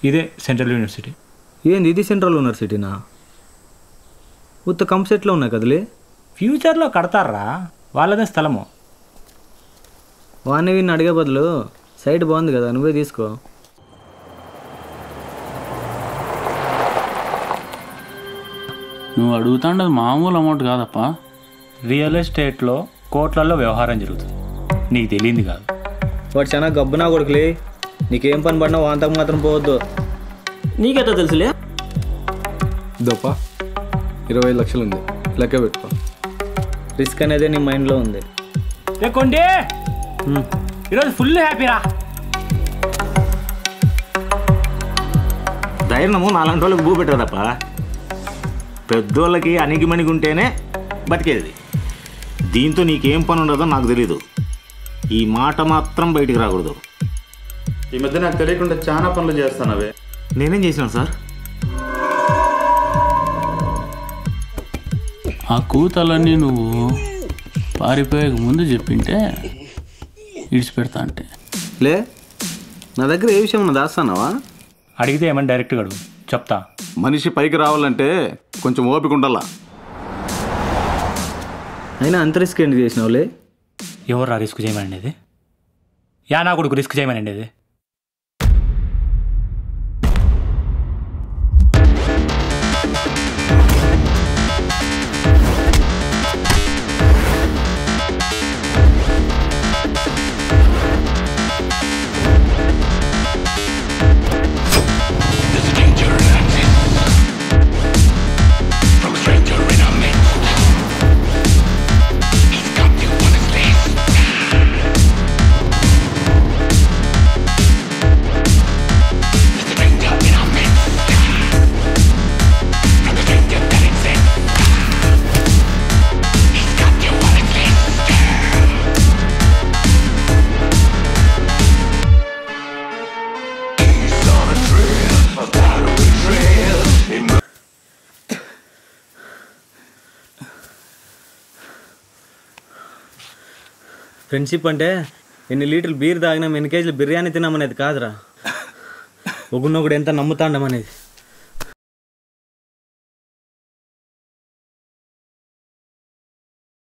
ఇదే central university ఏంది ఇది సెంట్రల్ యూనివర్సిటీనా ఉత్త కంప్సెట్లో ఉన్నాయి కదలే ఫ్యూచర్లో కడతారా వాళ్ళదే స్థలము వాడిని వీడిని అడిగే బదులు సైట్ బాగుంది కదా నువ్వే తీసుకో నువ్వు అడుగుతాండది మామూలు అమౌంట్ కాదప్పా రియల్ ఎస్టేట్లో కోట్లలో వ్యవహారం జరుగుతుంది నీకు తెలియంది కాదు వాడు చాలా గబ్బునా కొడుకులే నీకేం పని పడినా వాంతకు మాత్రం పోవద్దు నీకెట్టా తెలుసులే దప్ప ఇరవై ఐదు లక్షలు ఉంది లెక్క పెట్టుకో రిస్క్ అనేది నీ మైండ్లో ఉంది రే కొండే ఈరోజు ఫుల్ హ్యాపీరా ధైర్యము నాలాంటి వాళ్ళకి భూ పెట్టదప్ప పెద్దోళ్ళకి అణిగిమణిగి ఉంటేనే బతికేది దీంతో నీకేం పని ఉండదో నాకు తెలీదు ఈ మాట మాత్రం బయటికి రాకూడదు ఈ మధ్య నాకు తెలియకుండా చాలా పనులు చేస్తానవే నేనేం చేసినాను సార్ ఆ కూతలన్నీ నువ్వు పారిపోయేక ముందు చెప్పింటే ఇడిచిపెడతా అంటే లే నా దగ్గర ఏ విషయం ఉన్నది దాస్తానావా అడిగితే ఏమని డైరెక్ట్గా అడుగు చెప్తా మనిషి పైకి రావాలంటే కొంచెం ఓపిక ఉండాలా అయినా అంత రిస్క్ ఏంటి చేసినావులే ఎవరు రిస్క్ చేయమనండి యా నా కొడుకు రిస్క్ చేయమనండి అది ఫ్రెండ్షిప్ అంటే ఎన్ని లీటర్లు బీర్ తాగినాం ఎన్ని కేజీలు బిర్యానీ తిన్నామనేది కాదురా ఒకరినొకడు ఎంత నమ్ముతాండం అనేది